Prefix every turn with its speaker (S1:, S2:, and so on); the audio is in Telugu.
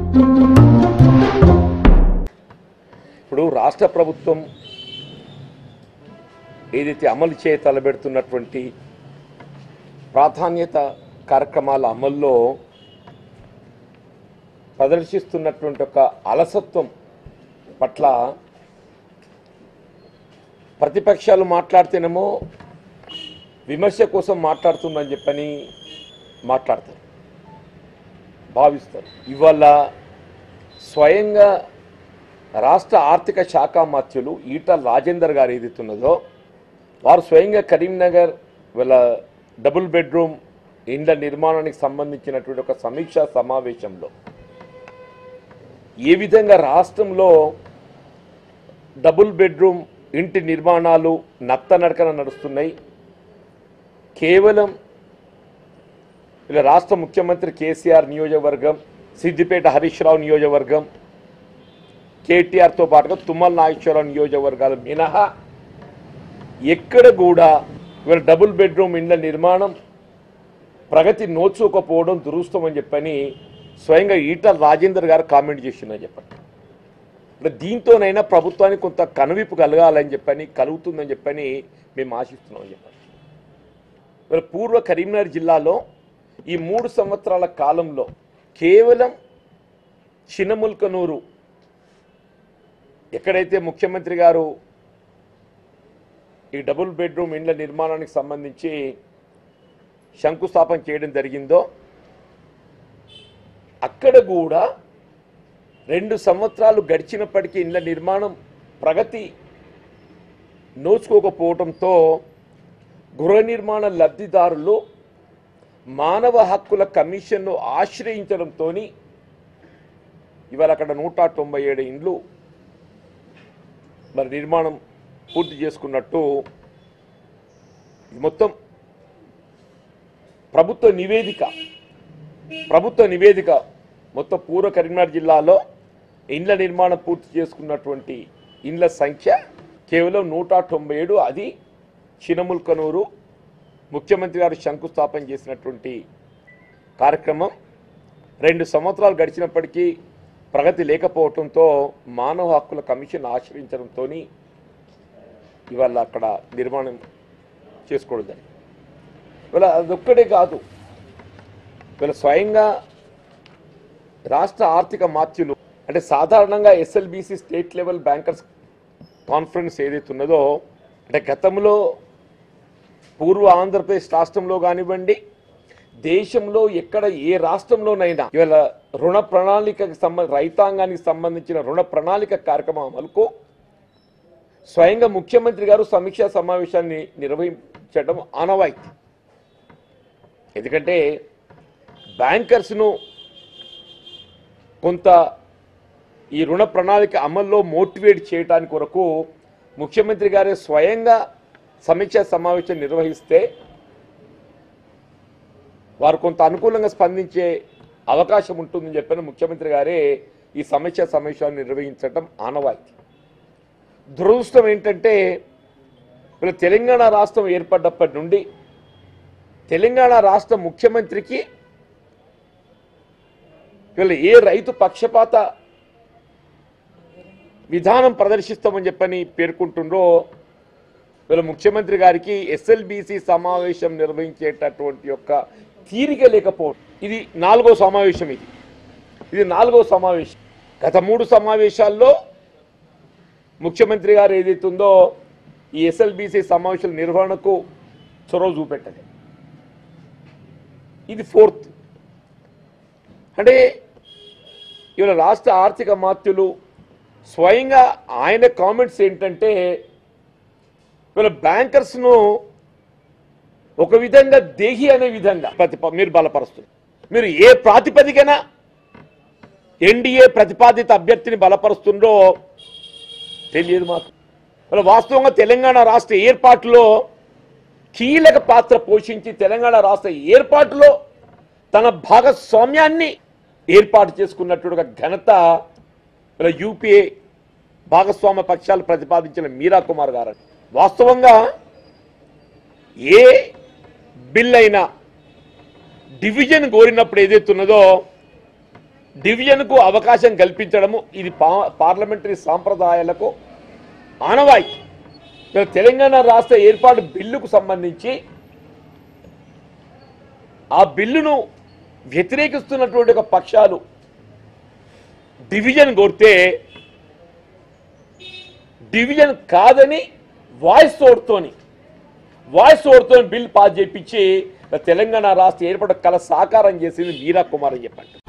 S1: ఇప్పుడు రాష్ట్ర ప్రభుత్వం ఏదైతే అమలు చేయ తలబెడుతున్నటువంటి ప్రాధాన్యత కార్యక్రమాల అమల్లో ప్రదర్శిస్తున్నటువంటి ఒక అలసత్వం పట్ల ప్రతిపక్షాలు మాట్లాడితేనేమో విమర్శ కోసం మాట్లాడుతుందని చెప్పని మాట్లాడతారు భావిస్తారు ఇవాళ స్వయంగా రాష్ట్ర ఆర్థిక శాఖ మంత్రులు ఈట రాజేందర్ గారు ఏదైతున్నదో వారు స్వయంగా కరీంనగర్ వీళ్ళ డబుల్ బెడ్రూమ్ ఇండ్ల నిర్మాణానికి సంబంధించినటువంటి ఒక సమీక్షా సమావేశంలో ఏ విధంగా రాష్ట్రంలో డబుల్ బెడ్రూమ్ ఇంటి నిర్మాణాలు నత్తనడకన నడుస్తున్నాయి కేవలం ఇలా రాష్ట్ర ముఖ్యమంత్రి కేసీఆర్ నియోజకవర్గం సిద్దిపేట హరీష్ రావు నియోజకవర్గం కేటీఆర్తో పాటుగా తుమ్మల నాగేశ్వరరావు నియోజకవర్గాలు మినహా ఎక్కడ కూడా ఇవాళ డబుల్ బెడ్రూమ్ ఇండ్ల నిర్మాణం ప్రగతి నోచుకోకపోవడం దురుస్తం అని చెప్పని స్వయంగా ఈటల రాజేందర్ గారు కామెంట్ చేసిందని చెప్పండి అంటే దీంతోనైనా ప్రభుత్వానికి కొంత కనువిప్పు కలగాలని చెప్పని కలుగుతుందని చెప్పని మేము ఆశిస్తున్నామని చెప్పండి ఇవాళ పూర్వ కరీంనగర్ జిల్లాలో ఈ మూడు సంవత్సరాల కాలంలో కేవలం చినముల్కనూరు ఎక్కడైతే ముఖ్యమంత్రి గారు ఈ డబుల్ బెడ్రూమ్ ఇండ్ల నిర్మాణానికి సంబంధించి శంకుస్థాపన చేయడం జరిగిందో అక్కడ కూడా రెండు సంవత్సరాలు గడిచినప్పటికీ ఇండ్ల నిర్మాణం ప్రగతి నోచుకోకపోవడంతో గృహ నిర్మాణ లబ్ధిదారులు మానవ హక్కుల కమిషన్ను ఆశ్రయించడంతో ఇవాళ అక్కడ నూట తొంభై ఏడు ఇండ్లు మరి నిర్మాణం పూర్తి చేసుకున్నట్టు ఇది మొత్తం ప్రభుత్వ నివేదిక ప్రభుత్వ నివేదిక మొత్తం పూర్వ కరీంనగర్ జిల్లాలో ఇండ్ల నిర్మాణం పూర్తి చేసుకున్నటువంటి ఇండ్ల సంఖ్య కేవలం నూట తొంభై ఏడు అది చినముల్కనూరు ముఖ్యమంత్రి గారు శంకుస్థాపన చేసినటువంటి కార్యక్రమం రెండు సంవత్సరాలు గడిచినప్పటికీ ప్రగతి లేకపోవడంతో మానవ హక్కుల కమిషన్ ఆశ్రయించడంతో ఇవాళ అక్కడ నిర్మాణం చేసుకోవడం జరిగింది ఇవాళ అదొక్కడే కాదు ఇవాళ స్వయంగా రాష్ట్ర ఆర్థిక మాత్యులు అంటే సాధారణంగా SLBC state level bankers conference ఏదైతే ఉన్నదో అంటే గతంలో పూర్వ ఆంధ్రప్రదేశ్ రాష్ట్రంలో కానివ్వండి దేశంలో ఎక్కడ ఏ రాష్ట్రంలోనైనా ఇవాళ రుణ ప్రణాళికకి సంబంధ రైతాంగానికి సంబంధించిన రుణ ప్రణాళిక కార్యక్రమం అమలుకు స్వయంగా ముఖ్యమంత్రి గారు సమీక్షా సమావేశాన్ని నిర్వహించడం ఆనవాయితీ ఎందుకంటే బ్యాంకర్స్ను కొంత ఈ రుణ ప్రణాళిక అమల్లో మోటివేట్ చేయడానికి కొరకు ముఖ్యమంత్రి గారే స్వయంగా సమీక్షా సమావేశం నిర్వహిస్తే వారు కొంత అనుకూలంగా స్పందించే అవకాశం ఉంటుందని చెప్పిన ముఖ్యమంత్రి గారే ఈ సమీక్షా సమావేశాన్ని నిర్వహించడం ఆనవాయితీ దురదృష్టం ఏంటంటే వీళ్ళ తెలంగాణ రాష్ట్రం ఏర్పడ్డప్పటి నుండి తెలంగాణ రాష్ట్ర ముఖ్యమంత్రికి వీళ్ళు ఏ రైతు పక్షపాత విధానం ప్రదర్శిస్తామని చెప్పని పేర్కొంటుండ్రో వీళ్ళ ముఖ్యమంత్రి గారికి ఎస్ఎల్బిసి సమావేశం నిర్వహించేటటువంటి యొక్క తీరిక లేకపోవడం ఇది నాలుగో సమావేశం ఇది ఇది నాలుగో సమావేశం గత మూడు సమావేశాల్లో ముఖ్యమంత్రి గారు ఏదైతుందో ఈ ఎస్ఎల్బిసి సమావేశాల నిర్వహణకు చొరవ చూపెట్టలేదు ఇది ఫోర్త్ అంటే ఇవాళ రాష్ట్ర ఆర్థిక మాత్యులు స్వయంగా ఆయన కామెంట్స్ ఏంటంటే ఇవాళ బ్యాంకర్స్ను ఒక విధంగా దేహి అనే విధంగా ప్రతిప మీరు బలపరుస్తున్నారు మీరు ఏ ప్రాతిపదికన ఎన్డీఏ ప్రతిపాదిత అభ్యర్థిని బలపరుస్తుండో తెలియదు మాకు మరి వాస్తవంగా తెలంగాణ రాష్ట్ర ఏర్పాటులో కీలక పాత్ర పోషించి తెలంగాణ రాష్ట్ర ఏర్పాటులో తన భాగస్వామ్యాన్ని ఏర్పాటు చేసుకున్నటువంటి ఘనత ఇలా యూపీఏ భాగస్వామ్య పక్షాలు ప్రతిపాదించిన మీరా కుమార్ గారు వాస్తవంగా ఏ బిల్ అయినా డివిజన్ కోరినప్పుడు ఏదైతే ఉన్నదో డివిజన్కు అవకాశం కల్పించడము ఇది పా- పార్లమెంటరీ సాంప్రదాయాలకు ఆనవాయితీ ఇలా తెలంగాణ రాష్ట్ర ఏర్పాటు బిల్లుకు సంబంధించి ఆ బిల్లును వ్యతిరేకిస్తున్నటువంటి ఒక పక్షాలు డివిజన్ కొడితే డివిజన్ కాదని వాయిస్ ఓటుతోని వాయిస్ ఓటుతో బిల్ పాస్ చేయించి తెలంగాణ రాష్ట్ర ఏర్పాటు కళ సాకారం చేసింది మీరా కుమార్ అని చెప్పండి